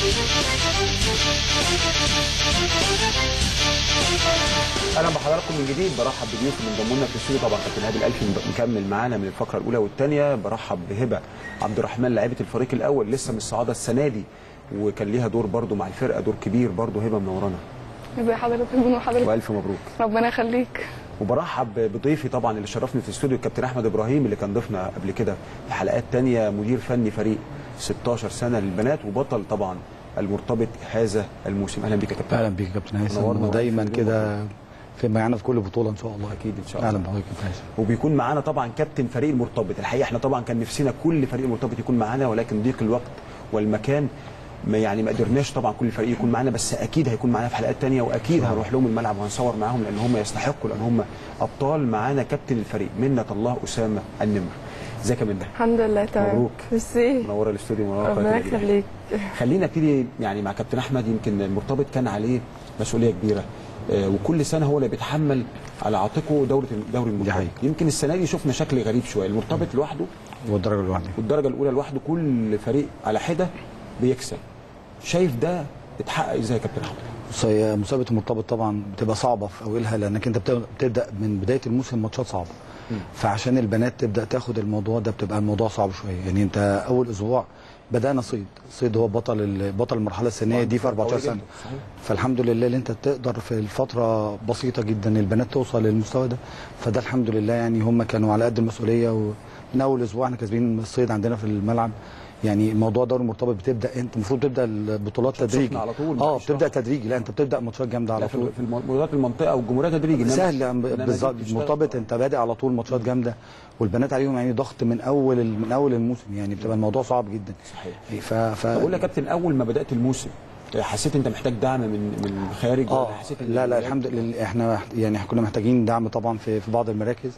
اهلا بحضراتكم من جديد برحب بضيوف اللي انضموا لنا في الاستوديو طبعا كابتن هادي الالفي مكمل معانا من الفقره الاولى والثانيه برحب بهبه عبد الرحمن لاعيبه الفريق الاول لسه من الصعاده السنه دي وكان ليها دور برضو مع الفرقه دور كبير برضو هبه منورانا ازي حضرتك بنو حضرتك والف مبروك ربنا يخليك وبرحب بضيفي طبعا اللي شرفني في الاستوديو الكابتن احمد ابراهيم اللي كان ضيفنا قبل كده في حلقات تانية مدير فني فريق 16 سنه للبنات وبطل طبعا المرتبط هذا الموسم اهلا بك يا كابتن اهلا بيك يا كابتن هيثم نورنا ودايما وقفنا كده في معانا في كل بطوله ان شاء الله اكيد ان شاء الله اهلا بحضرتك يا كابتن هيثم وبيكون معانا طبعا كابتن فريق المرتبط الحقيقه احنا طبعا كان نفسنا كل فريق المرتبط يكون معانا ولكن ضيق الوقت والمكان ما يعني ما قدرناش طبعا كل فريق يكون معانا بس اكيد هيكون معانا في حلقات تانية واكيد هنروح لهم الملعب وهنصور معاهم لان هم يستحقوا لان هم ابطال معانا كابتن الفريق منة الله اسامه النمر ازيك يا منة الحمد لله تمام مبروك. ميرسي منوره الاستوديو منوره ربنا قناة النادي الأهلي. يخليك خلينا ابتدي يعني مع كابتن احمد يمكن المرتبط كان عليه مسؤوليه كبيره آه، وكل سنه هو اللي بيتحمل على عاتقه دوره دوري المرتبط حقيقة. يمكن السنه دي شفنا شكل غريب شويه المرتبط لوحده والدرجه الواحده والدرجه الاولى لوحده كل فريق على حده بيكسب شايف ده اتحقق ازاي يا كابتن احمد بص هي مسابقه المرتبط طبعا بتبقى صعبه في اولها لانك انت بت- بتبدا من بدايه الموسم ماتشات صعبه فعشان البنات تبدا تاخد الموضوع ده بتبقى الموضوع صعب شويه يعني انت اول اسبوع بدانا صيد صيد هو بطل ال- بطل المرحله السنيه دي في 14 قوي سنه جداً، صحيح. فالحمد لله اللي انت تقدر في الفتره بسيطه جدا البنات توصل للمستوى ده فده الحمد لله يعني هم كانوا على قد المسؤوليه ومن اول اسبوع احنا كاسبين الصيد عندنا في الملعب يعني موضوع دوري المرتبط بتبدا انت المفروض تبدا البطولات سخنة تدريجي على طول، اه مفيش بتبدا ضغط. تدريجي لا انت بتبدا ماتشات جامده لا على في طول في مباريات المنطقه والجمهوريه تدريجي إنما- سهل إنما دي بالظبط بتشتغل. مرتبط انت بادئ على طول ماتشات جامده والبنات عليهم يعني ضغط من اول من اول الموسم يعني بتبقى الموضوع صعب جدا صحيح ف ف بقول لك يا كابتن اول ما بدات الموسم حسيت انت محتاج دعم من من الخارج اه ولا حسيت إن لا لا الولاد- الحمد لله احنا محت- يعني كنا محتاجين دعم طبعا في في بعض المراكز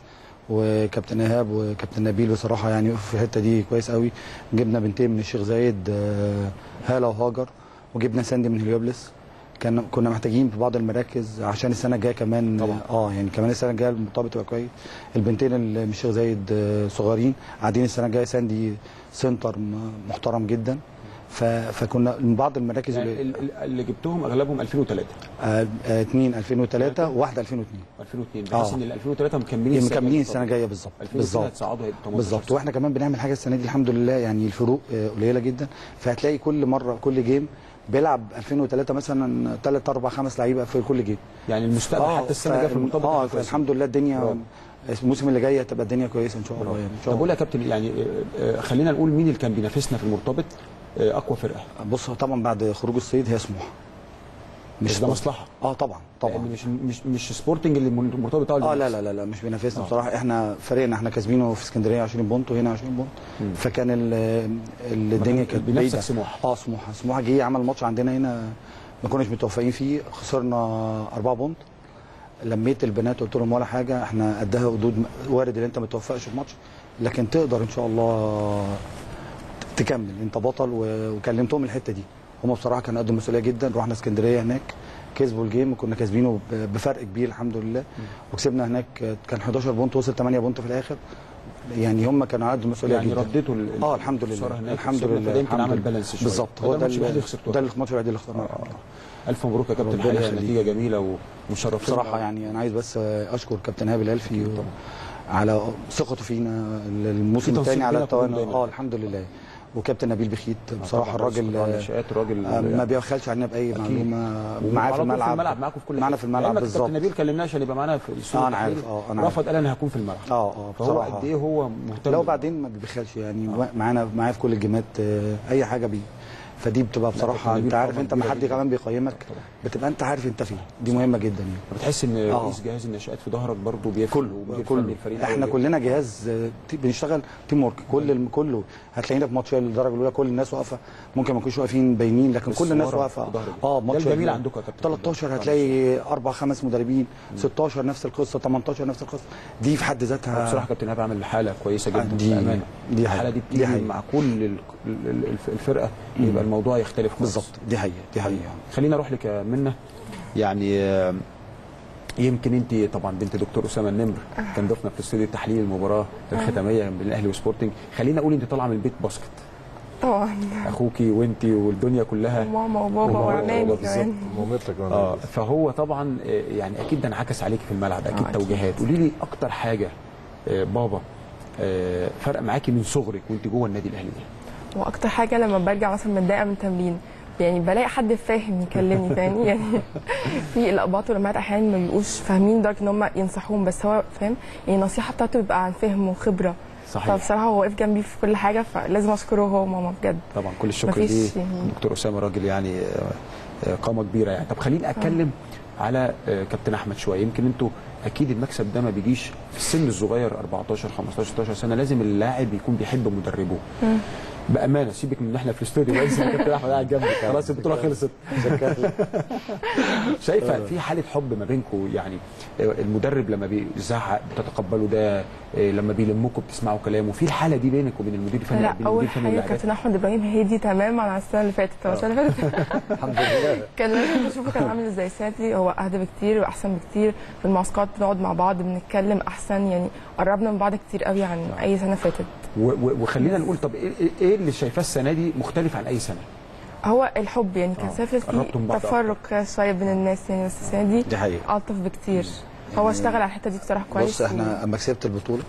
وكابتن ايهاب وكابتن نبيل بصراحه يعني وقفوا في الحته دي كويس قوي جبنا بنتين من الشيخ زايد آه، هاله وهاجر وجبنا ساندي من هليوبلس كان كنا محتاجين في بعض المراكز عشان السنه الجايه كمان طبعا. اه يعني كمان السنه الجايه المرتبط يبقى كويس البنتين اللي من الشيخ زايد آه، صغيرين قاعدين السنه الجايه ساندي سنتر م- محترم جدا ف... فكنا من بعض المراكز يعني اللي ال- ال- اللي جبتهم اغلبهم 2003 آه، آه، اتنين 2003 وواحده 2002 2002 بحيث آه. ان ال 2003 مكملين السنة مكملين الجاية السنه الجايه بالظبط 2002 بالظبط هتصعدوا هيبقوا 18 بالظبط سنة. واحنا كمان بنعمل حاجه السنه دي الحمد لله يعني الفروق آه، قليله جدا فهتلاقي كل مره كل جيم بيلعب 2003 مثلا 3 4 5 لعيبه في كل جيم يعني المستقبل حتى السنه الجايه في المرتبط اه هيبقى كويس. فالحمد لله الدنيا برافو. الموسم اللي جاي هتبقى الدنيا كويسه ان شاء الله يعني ان طب شاء اقول الله يا كابتن يعني آه، آه، خلينا نقول مين اللي كان بينافسنا في المرتبط آه، اقوى فرقه بص طبعا بعد خروج الصيد هي سموحه مش ده سبورت. مصلحه اه طبعا طبعا طبعا مش مش مش سبورتنج اللي مرتبط اه لا لا لا لا مش بينافسنا بصراحه احنا فريقنا احنا كاسبينه في اسكندريه 20 بونت وهنا 20 بونت مم. فكان ال- ال- الدنيا كانت بنفسك بعيده سموحه اه سموحه سموحه جه عمل ماتش عندنا هنا ما كناش متوفقين فيه خسرنا 4 بونت لميت البنات قلت لهم ولا حاجه احنا قدها ودود وارد ان انت ما تتوفقش في ماتش لكن تقدر ان شاء الله تكمل انت بطل و- وكلمتهم الحته دي هم بصراحه كانوا قد المسؤوليه جدا رحنا اسكندريه هناك كسبوا الجيم وكنا كاسبينه ب- بفرق كبير الحمد لله وكسبنا هناك كان 11 بونت وصل 8 بونت في الاخر يعني هم كانوا على قد المسؤوليه يعني جدا رديتوا ال- اه الحمد الخسارة لله هناك الحمد وكسبنا، لله فده يمكن الحمد عمل لله. بالانس شوية. بالظبط فده هو ده الماتش الوحيد اللي ال- خسرتوه. ده الماتش الوحيد اللي خسرناه الف مبروك يا كابتن ربنا الحقيقه يخليك. نتيجه جميله ومشرفين بصراحه يعني انا عايز بس اشكر كابتن هاب الالفي و- على ثقته فينا الموسم في تنسيق الثاني على بينك وبين التواني دايما. اه الحمد لله وكابتن نبيل بخيت بصراحه طبعاً الراجل طبعاً آه، نشآت راجل آه، ما بيبخلش علينا باي أكيد. معلومه وعلى معاه في طول الملعب في الملعب معاكم في كل معانا حتة. في الملعب لعلمك بالظبط كابتن نبيل كلمناه عشان يبقى معانا في الاستوديو آه، أنا عارف، التحليلي. آه، أنا عارف. رفض قال انا هكون في الملعب اه اه فهو بصراحه قد ايه هو مهتم لا وبعدين ما بيبخلش يعني معانا معايا في كل الجيمات آه، اي حاجه بيه فدي بتبقى بصراحه كابتن نبيل انت عارف طبعاً انت ما كبيرة حد جداً. كمان بيقيمك طبعاً. بتبقى انت عارف انت فين دي مهمه جدا يعني بتحس ان آه. رئيس جهاز النشآت في ظهرك برضه بيفرق كله ومدير كله فني الفريق احنا الأول كلنا جهاز آه، تي- بنشتغل تيم ورك كل الم- كله هتلاقينا في ماتش الدرجه الاولى كل الناس واقفه ممكن ما يكونوش واقفين باينين لكن بس كل الناس ورا واقفه في ظهر اه ده ماتش الجميل ال- عندكم يا كابتن 13 هتلاقي اربع خمس مدربين 16 نفس القصه 18 نفس القصه دي في حد ذاتها بصراحه كابتن هاب عامل حاله كويسه جدا دي- بامانه دي الحاله حقيقة. دي دي بتيجي حقيقة. مع كل ال- ال- الف- الفرقه يبقى الموضوع يختلف خالص. بالظبط دي حقيقه دي حقيقه خلينا اروح لك يا منى يعني آه، يمكن انت طبعا بنت دكتور اسامه النمر كان ضيفنا في استوديو تحليل المباراه الختاميه بين الاهلي وسبورتنج خلينا اقول انت طالعه من البيت باسكت طبعا اخوكي وانتي والدنيا كلها وماما وبابا وماما وعمامي وبابا كمان مامتك كمان اه فهو طبعا آه، يعني اكيد ده انعكس عليك في الملعب اكيد آه، أكيد. توجيهات قولي لي اكتر حاجه آه، بابا آه، فرق معاكي من صغرك وانت جوه النادي الاهلي ايه؟ واكتر حاجه لما برجع مثلا متضايقه من تمرين يعني بلاقي حد فاهم يكلمني فاهمني يعني في الاباط والامهات احيانا ما بيبقوش فاهمين لدرجه ان هم ينصحوهم بس هو فاهم يعني النصيحه بتاعته بيبقى عن فهم وخبره صحيح فبصراحه هو واقف جنبي في كل حاجه فلازم اشكره هو وماما بجد طبعا كل الشكر مفيش ليه يعني- دكتور اسامه راجل يعني آه، آه، قامه كبيره يعني طب خليني اتكلم على آه، كابتن احمد شويه يمكن انتوا اكيد المكسب ده ما بيجيش في السن الصغير 14 15 16 سنه لازم اللاعب يكون بيحب مدربه بامانه سيبك من ان احنا في الاستوديو بس كابتن احمد قاعد جنبك خلاص البطوله خلصت شايفه في حاله حب ما بينكم يعني آه، المدرب لما بيزعق بتتقبلوا ده آه، لما بيلمكم بتسمعوا كلامه في الحاله دي بينك وبين المدير الفني لا بين المدير اول الفني حاجه واللاعبات كابتن احمد ابراهيم هادي تماما عن السنه اللي فاتت هو السنه اللي فاتت الحمد لله كان لازم اشوفه كان عامل ازاي السنه دي هو اهدى بكتير واحسن بكتير في المعسكرات بنقعد مع بعض بنتكلم احسن يعني قربنا من بعض كتير قوي عن اي سنه فاتت و- و- وخلينا نقول طب ايه إيه- ايه اللي شايفاه السنه دي مختلف عن اي سنه؟ هو الحب يعني كان آه، سافر قربتوا من فيه بعض تفرق شويه بين الناس يعني بس السنه دي دي حقيقه الطف بكتير هو اشتغل على الحته دي بصراحه كويس بص احنا اما كسبت البطوله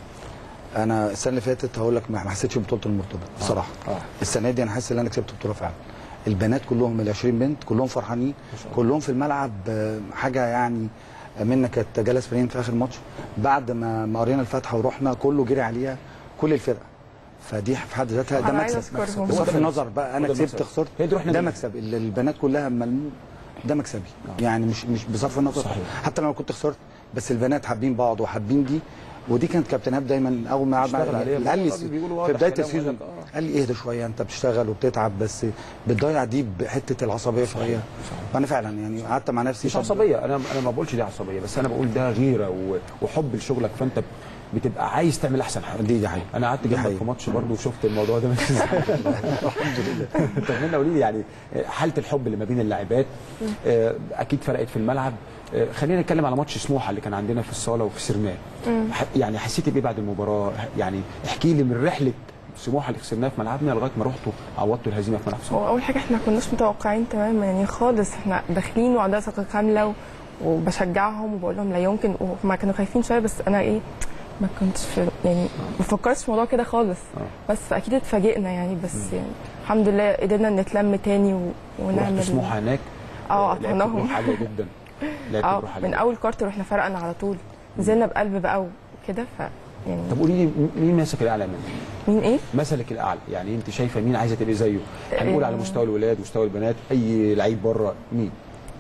انا السنه اللي فاتت هقول لك ما ما حسيتش ببطوله المرتبط بصراحه آه. السنه دي انا حاسس ان انا كسبت بطوله فعلا البنات كلهم ال 20 بنت كلهم فرحانين كلهم في الملعب آه، حاجه يعني منا كانت جالس فرين في اخر ماتش بعد ما ما قرينا الفاتحه ورحنا كله جري عليها كل الفرقه فدي في حد ذاتها ده أنا عايزة مكسب أشكرهم. بصرف النظر بقى انا هو ده كسبت المكسب. خسرت هي دي روح ده نادي. مكسب ال- البنات كلها ملموم ده مكسبي يعني مش مش بصرف النظر صحيح. حتى لو كنت خسرت بس البنات حابين بعض وحابين دي ودي كانت كابتن هاب دايما اول ما قعد اشتغل عليها. قال لي بيقولوا- بيقولوا في واضح بدايه كلام السيزون وقال لك آه. قال لي اهدى شويه انت بتشتغل وبتتعب بس بتضيع دي بحته العصبيه شويه فانا فعلا يعني قعدت مع نفسي مش طب- عصبيه انا انا ما بقولش دي عصبيه بس انا بقول ده غيره و- وحب لشغلك فانت بتبقى عايز تعمل احسن حاجه دي دي حقيقه انا قعدت دي جنبك حقيقة. في ماتش برضه وشفت الموضوع ده ماشي ازاي الحمد لله طب منى قولي لي يعني حاله الحب اللي ما بين اللاعبات آه، اكيد فرقت في الملعب آه، خلينا نتكلم على ماتش سموحه اللي كان عندنا في الصاله وفي سرناه ح- يعني حسيتي بايه بعد المباراه يعني احكي لي من رحله سموحه اللي خسرناها في ملعبنا لغايه ما رحتوا عوضتوا الهزيمه في ملعب سموحه هو اول حاجه احنا ما كناش متوقعين تماما يعني خالص احنا داخلين وعندنا ثقه كامله و- وبشجعهم وبقول لهم لا يمكن وما كانوا خايفين شويه بس انا ايه ما كنتش في يعني ما فكرتش في الموضوع كده خالص آه. بس فاكيد اتفاجئنا يعني بس يعني الحمد لله قدرنا نتلم تاني و... ونعمل ورحتوا سموحه هناك اه لعبتوا قطعناهم بروح عاليه جدا لعبتوا اه بروح عاليه من جداً. اول كارت واحنا فرقنا على طول نزلنا بقلب بقى وكده ف يعني طب قولي لي مين ماسك الاعلى منك؟ مين ايه؟ مثلك الاعلى يعني انت شايفه مين عايزه تبقي زيه هنقول على مستوى الولاد مستوى البنات اي لعيب بره مين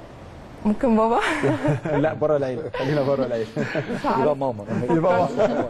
ممكن بابا لا بره العيله خلينا بره العيله مش عارفة. يبقى ماما يبقى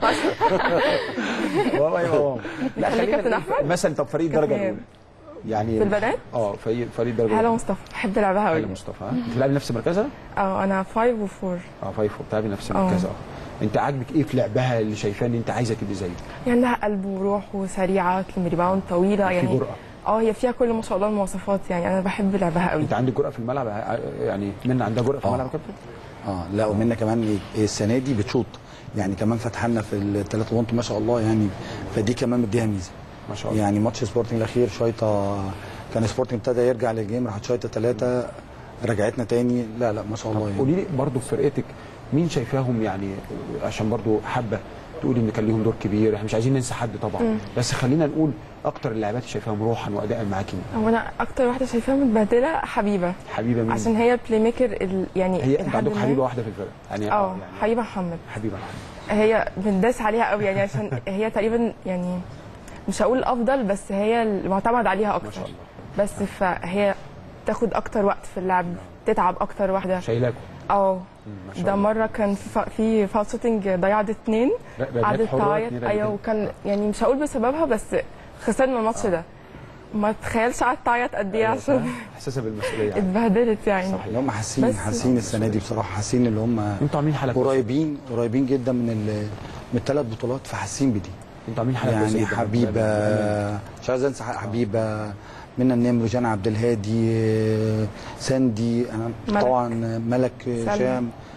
بابا يبقى ماما لا خليك خلينا كابتن نقول أحمد. مثلا طب فريق الدرجه كابتن الاولى يعني في البنات؟ اه فريق فريق الدرجه هلا الاولى مصطفى بحب لعبها قوي هلا مصطفى ها بتلعبي نفس مركزها؟ اه انا 5 و4 اه فايف وبتلعبي نفس اه. مركزها اه انت عاجبك ايه في لعبها اللي شايفاه ان انت عايزه تبقي زيه؟ يعني عندها قلب وروح وسريعه تلم ريباوند طويله في يعني جرأة. اه هي فيها كل ما شاء الله المواصفات يعني انا بحب لعبها قوي انت عندك جرأه في الملعب ع- يعني منى عندها جرأه في اه. الملعب يا كابتن؟ اه لا ومنا كمان إيه، السنه دي بتشوط يعني كمان فتح لنا في الثلاث بونت ما شاء الله يعني فدي كمان مديها ميزه ما شاء الله يعني ماتش سبورتنج الاخير شويطه كان سبورتنج ابتدى يرجع للجيم راحت شويطه ثلاثه رجعتنا تاني لا لا ما شاء الله يعني قولي لي برضه في فرقتك مين شايفاهم يعني عشان برضه حابه تقولي ان كان ليهم دور كبير احنا مش عايزين ننسى حد طبعا بس خلينا نقول اكتر اللاعبات اللي شايفاهم روحا واداء معاكي مين؟ هو انا اكتر واحده شايفاها متبهدله حبيبه حبيبه مين؟ عشان هي البلاي ميكر ال- يعني هي انت لحد عندك ما- حبيبه واحده في الفرقه يعني اه يعني حبيبه محمد حبيبه محمد هي بنداس عليها قوي يعني عشان هي تقريبا يعني مش هقول الافضل بس هي المعتمد عليها اكتر ما شاء الله بس فهي تاخد اكتر وقت في اللعب تتعب اكتر واحده شايلاكم اه ما شاء ده الله مره كان في فا- في فاول شوتنج ضيعت اتنين لا، ده قعدت نجحوا تعيط دلوقتي، ده ايوه نجحوا. وكان يعني مش هقول بسببها بس خسرنا الماتش ده ما تخيلش قعدت تعيط قد ايه أيوة، عشان احساسها بالمسؤوليه يعني. اتبهدلت يعني صحيح. اللي هم حاسين بس- حاسين السنه دي بصراحه حاسين اللي هم انتوا عاملين حلقه كويسة. قريبين قريبين جدا من ال- من الثلاث بطولات فحاسين بدي انتوا عاملين حلقه كويسة يعني جدا. حبيبه بأمانة. مش عايز انسى حبيبه منى النمر جانا عبد الهادي ساندي انا ملك. طبعا ملك سلمى. هشام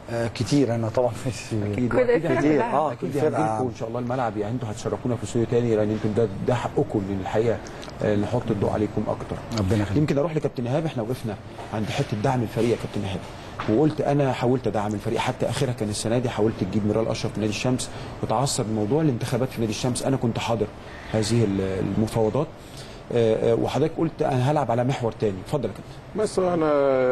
آه كتير انا طبعا مش اكيد كل وأكيد الفرق هنجي- كلها. اه اكيد كل هنجيلكم فرقه ان شاء الله الملعب يعني انتوا هتشرفونا في استوديو تاني لان انتم ده ده حقكم لان الحقيقه آه، نحط الضوء عليكم اكتر ربنا يخليك يمكن اروح لكابتن ايهاب احنا وقفنا عند حته دعم الفريق يا كابتن ايهاب وقلت انا حاولت ادعم الفريق حتى اخرها كان السنه دي حاولت تجيب ميرال اشرف من نادي الشمس وتعثر موضوع الانتخابات في نادي الشمس انا كنت حاضر هذه ال- المفاوضات آه، آه، وحضرتك قلت انا هلعب على محور تاني اتفضل يا كابتن بس انا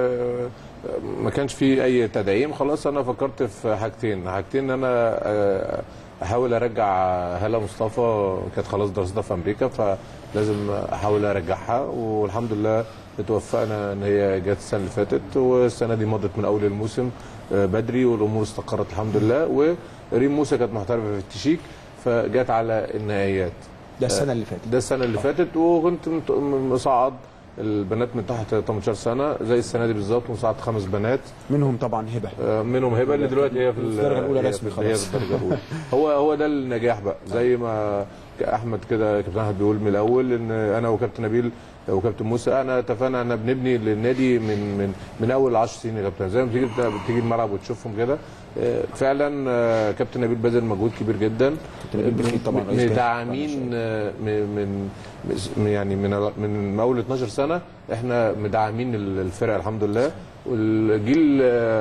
ما كانش في اي تدعيم خلاص انا فكرت في حاجتين حاجتين ان انا آه، احاول ارجع هلا مصطفى كانت خلاص دراستها في امريكا فلازم احاول ارجعها والحمد لله اتوفقنا ان هي جت السنه اللي فاتت والسنه دي مضت من اول الموسم آه، بدري والامور استقرت الحمد لله وريم موسى كانت محترفه في التشيك فجت على النهائيات ده السنه اللي فاتت ده السنه اللي فاتت وكنت مت- مصعد البنات من تحت 18 سنه زي السنه دي بالظبط مصعد خمس بنات منهم طبعا هبه آه، منهم هبه اللي دلوقتي هي في ال- الدرجة الأولى هي رسمي في- هي خلاص. في الدرجه الاولى هو هو ده النجاح بقى زي ما احمد كده كابتن احمد بيقول من الاول ان انا وكابتن نبيل وكابتن موسى انا اتفقنا ان بنبني للنادي من من من اول 10 سنين يا كابتن زي ما بتيجي بتيجي الملعب وتشوفهم كده آه، فعلا آه، كابتن نبيل بذل مجهود كبير جدا كابتن نبيل بخيت طبعا رئيس جهاز مدعمين آه، من من من- يعني من من اول 12 سنه احنا مدعمين الفرقه الحمد لله والجيل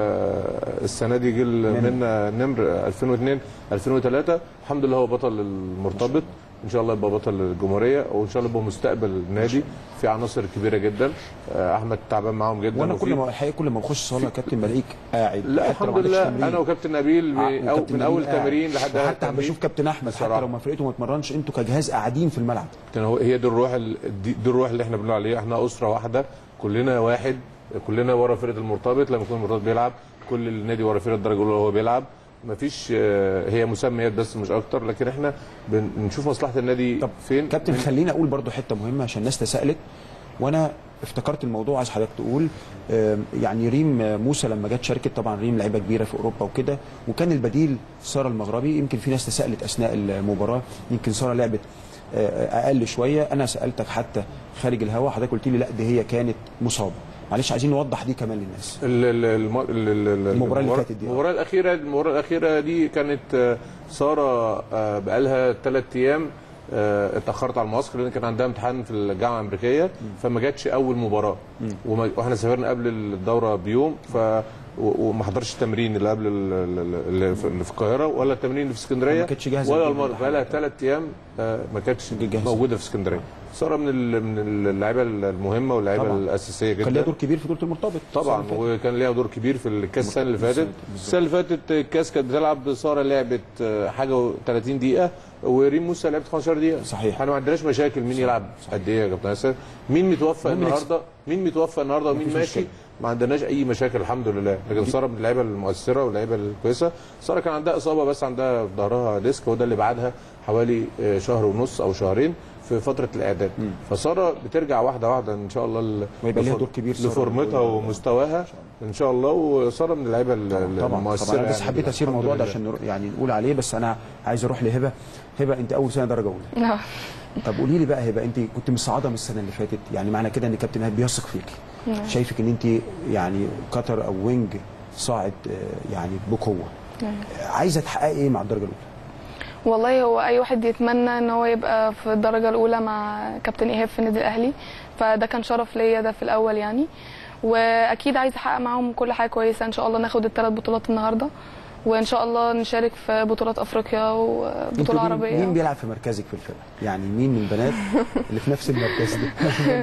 آه، السنه دي جيل من نمر 2002 2003 الحمد لله هو بطل المرتبط ان شاء الله يبقى بطل الجمهوريه وان شاء الله يبقى مستقبل النادي في عناصر كبيره جدا آه، احمد تعبان معاهم جدا وانا وفي- كل ما الحقيقه كل ما بخش صاله يا كابتن بلاقيك قاعد لا حتى لو الحمد ما عندكش لله تمرين. انا وكابتن نبيل ب- آه، أو وكابتن من اول نبيل قاعد. تمرين لحد آخر وحتى عم تمرين. بشوف كابتن احمد حتى بصراحة. لو ما فرقته ما اتمرنش انتوا كجهاز قاعدين في الملعب كان هو هي دي الروح ال- دي, دي الروح اللي احنا بنقول عليها احنا اسره واحده كلنا واحد كلنا ورا فرقه المرتبط لما يكون المرتبط بيلعب كل النادي ورا فرقه الدرجه الاولى وهو بيلعب مفيش آه، هي مسميات بس مش اكتر لكن احنا بن- بنشوف مصلحه النادي طب فين كابتن من- خليني اقول برضو حته مهمه عشان الناس تسالت وانا افتكرت الموضوع عايز حضرتك تقول آم، يعني ريم آه، موسى لما جت شاركت طبعا ريم لعيبه كبيره في اوروبا وكده وكان البديل ساره المغربي يمكن في ناس تسالت اثناء المباراه يمكن ساره لعبت آه، اقل شويه انا سالتك حتى خارج الهوا حضرتك قلت لي لا دي هي كانت مصابه معلش عايزين نوضح دي كمان للناس ال- ال- الم- ال- ال- ال- المباراة اللي فاتت دي. المباراه الاخيره المباراه الاخيره دي كانت آه، ساره آه، بقالها ثلاث ايام آه، اتاخرت على المعسكر لان كان عندها امتحان في الجامعه الامريكيه فما جاتش اول مباراه وما- واحنا سافرنا قبل الدوره بيوم ف و- وما حضرش التمرين اللي قبل ال- ال- اللي في اللي في القاهره ولا التمرين اللي في اسكندريه ما كانتش جاهزة ولا للجيم المره ولا بقى لها حاجة. ثلاث ايام آه، ما كانتش جاهزة. موجوده في اسكندريه ساره من ال- من اللعيبه المهمه واللعيبه طبعاً. الاساسيه جدا كان ليها دور كبير في بطوله المرتبط طبعا السنة اللي فاتت. وكان ليها دور كبير في الكاس السنه اللي فاتت السنه اللي فاتت الكاس كانت بتلعب ساره لعبت آه، حاجه و30 دقيقه وريم موسى لعبت 15 دقيقه صحيح. احنا ما عندناش مشاكل مين يلعب قد ايه يا كابتن حسن مين متوفى المهم النهارده مين متوفى النهارده ومين مفيش ماشي مشكلة. ما عندناش اي مشاكل الحمد لله لكن ساره من اللعيبه المؤثره واللعيبه الكويسه ساره كان عندها اصابه بس عندها في ظهرها ديسك وده اللي بعدها حوالي آه، شهر ونص او شهرين في فتره الاعداد فساره بترجع واحده واحده ان شاء الله ل- ويبقى ليها لفور- دور كبير سارة. لفورمتها ومستواها ان شاء الله وساره من اللعيبه ال- طبعا المؤثره طبعا انا بس يعني حبيت اسير الحمد الموضوع ده لله. عشان نرو- يعني نقول عليه بس انا عايز اروح لهبه هبه انت اول سنه درجه اولى نعم طب قولي لي بقى هبه انت كنت مصعده من السنه اللي فاتت يعني معنى كده ان كابتن ايهاب بيثق فيكي نعم. شايفك ان انت يعني كتر او وينج صاعد آه، يعني بقوه نعم. عايزه تحققي ايه مع الدرجه الاولى والله هو اي واحد يتمنى ان هو يبقى في الدرجه الاولى مع كابتن ايهاب في النادي الاهلي فده كان شرف ليا ده في الاول يعني واكيد عايزه احقق معاهم كل حاجه كويسه ان شاء الله ناخد الثلاث بطولات النهارده وان شاء الله نشارك في بطولات افريقيا انتوا وبطوله مين- عربيه مين بيلعب في مركزك في الفرقه يعني مين من البنات اللي في نفس المركز ده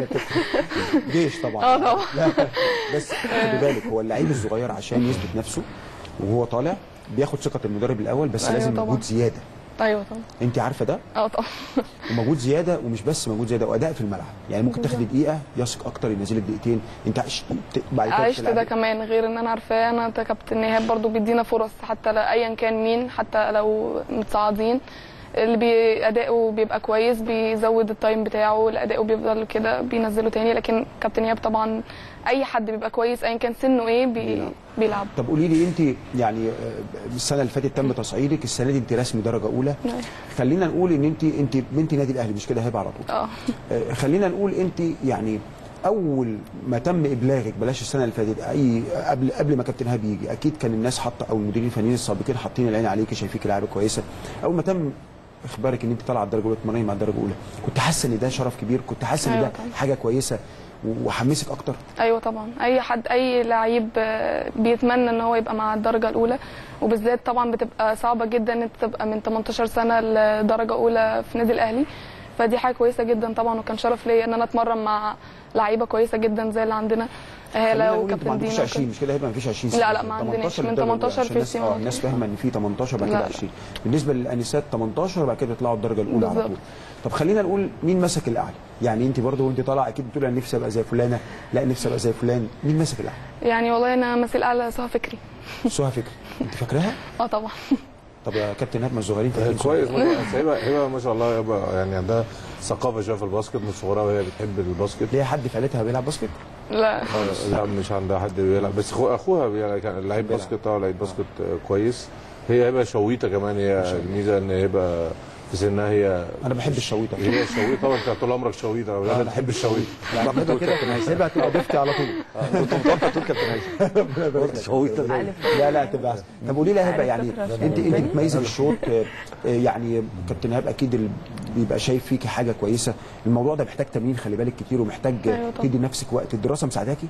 جيش طبعا اه طبعا. لا بس خلي بالك هو اللعيب الصغير عشان يثبت نفسه وهو طالع بياخد ثقه المدرب الاول بس أيوة لازم طبعا. مجهود زياده ايوه طبعا انت عارفه ده اه طبعا ومجهود زياده ومش بس مجهود زياده واداء في الملعب يعني ممكن تاخدي دقيقه يثق اكتر ينزلك دقيقتين انت عشت بعد كده عشت ده تلعبي. كمان غير ان انا عارفاه انا كابتن ايهاب برضو بيدينا فرص حتى لا ايا كان مين حتى لو متصاعدين اللي بي اداؤه بيبقى كويس بيزود التايم بتاعه اللي اداؤه بيفضل كده بينزله تاني لكن كابتن ايهاب طبعا اي حد بيبقى كويس ايا كان سنه ايه بي بيلعب طب قولي لي انت يعني آه، السنه اللي فاتت تم تصعيدك السنه دي انت رسمي درجه اولى نعم. خلينا نقول ان انت انت بنت نادي الاهلي مش كده هبه على طول اه آه، خلينا نقول انت يعني اول ما تم ابلاغك بلاش السنه اللي فاتت اي قبل قبل ما كابتن ايهاب يجي اكيد كان الناس حاطه او المديرين الفنيين السابقين حاطين العين عليك شايفيك لاعبه كويسه اول ما تم اخبارك ان انت طالعه الدرجه الاولى تتمرني مع الدرجه الاولى كنت حاسه ان ده شرف كبير كنت حاسه ان أيوة ده طبعا. حاجه كويسه وحمسك اكتر ايوه طبعا اي حد اي لعيب آه، بيتمنى ان هو يبقى مع الدرجه الاولى وبالذات طبعا بتبقى صعبه جدا ان انت تبقى من 18 سنه لدرجه اولى في نادي الاهلي فدي حاجه كويسه جدا طبعا وكان شرف ليا ان انا اتمرن مع لعيبه كويسه جدا زي اللي عندنا خلينا هاله نقول انتوا ما وكابتن عندكوش دينا 20 وكده. مش كده هيبقى ما فيش 20 لا، سنة. لا، ما عندناش. من للدرجة 18 عشان في الناس سيما. اه الناس فاهمه ان في 18 بعد لا، كده لا. 20 بالنسبه للانسات 18 بعد كده يطلعوا الدرجه الاولى على بالظبط. طول طب خلينا نقول مين مسك الاعلى يعني انت برضه وانت طالعه اكيد بتقول انا نفسي ابقى زي فلانه لا نفسي ابقى زي فلان مين مسك الاعلى يعني والله انا مثل اعلى سهى فكري سهى فكري انت فاكراها اه طبعا طب يا كابتن هات الصغيرين فاكرين سهى كويس فكري؟ بس هبه هبه ما شاء الله هبه يعني عندها ثقافه شويه في الباسكت من صغرها وهي بتحب الباسكت ليها حد في عيلتها بيلعب باسكت لا لا مش عندها حد بيلعب بس أخو- اخوها بي- كان لعيب بيلعب. باسكت اه لعيب باسكت آه، كويس هي هبه شويطه كمان هي الميزه ان هبه في سنها هي انا بحب الشويطه هي شويطه طبعا انت طول عمرك شويطه انا بحب الشويط لا هبه كده هبه هتبقى ضيفتي على طول كنت متوقع تقول كابتن هيثم شويطه لا لا تبقى أحسن. طب قولي لي يا هبه يعني فكرة انت شوية. انت بتميزي بالشوط آه، آه، يعني كابتن ايهاب اكيد ال- بيبقى شايف فيكي حاجه كويسه الموضوع ده محتاج تمرين خلي بالك كتير ومحتاج آه، أيوة طبعا. تدي نفسك وقت الدراسه مساعداكي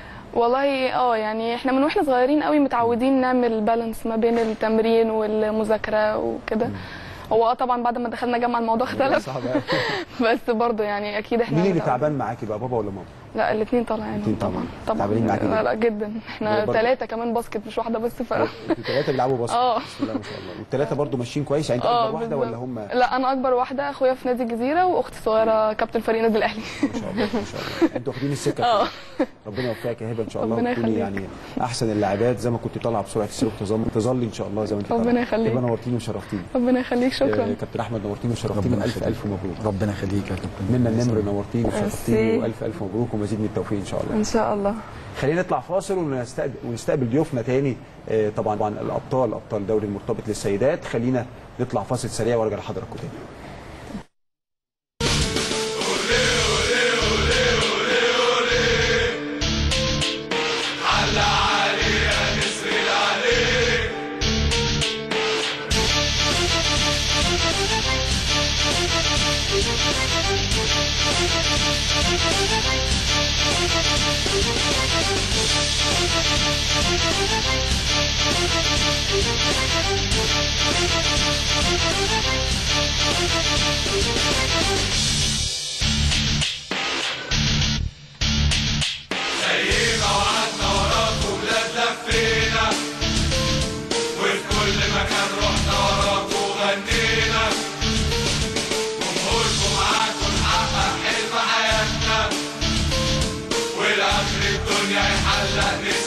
والله اه يعني احنا من واحنا صغيرين قوي متعودين نعمل بالانس ما بين التمرين والمذاكره وكده هو اه طبعا بعد ما دخلنا جامعه الموضوع اختلف صعب أوي. بس برضه يعني اكيد احنا مين اللي متعودين. تعبان معاكي بقى بابا ولا ماما لا الاثنين طالعين الاتنين طبعا طبعاً. طبعا تعبانين معاكي لا, جدا. لا جدا احنا برضه. ثلاثه كمان باسكت مش واحده بس ف الثلاثه بيلعبوا باسكت اه. بسم الله ما شاء الله والثلاثه برضو ماشيين كويس يعني انت اه اكبر واحده بالظبط. ولا هم لا انا اكبر واحده اخويا في نادي الجزيره واختي صغيره كابتن فريق نادي الاهلي ما شاء الله ما شاء الله انتوا واخدين السكه اه ربنا يوفقك يا هبه ان شاء الله ربنا وتكوني يخليك. يعني احسن اللاعبات زي ما كنت طالعه بسرعه السلوك تظل تظلي ان شاء الله زي ما انت ربنا طالعة. يخليك. يبقى نورتيني وشرفتيني ربنا يخليك آه، شكرا كابتن احمد نورتيني وشرفتيني ربنا الف يخليك. الف مبروك ربنا يخليك يا كابتن منا النمر نورتيني وشرفتيني ميرسي. والف الف مبروك ومزيد من التوفيق ان شاء الله ان شاء الله خلينا نطلع فاصل ونستقبل ونستقبل ضيوفنا تاني آه، طبعا طبعا الابطال ابطال دوري المرتبط للسيدات خلينا نطلع فاصل سريع وارجع لحضراتكم تاني والاخر الدنيا يحلق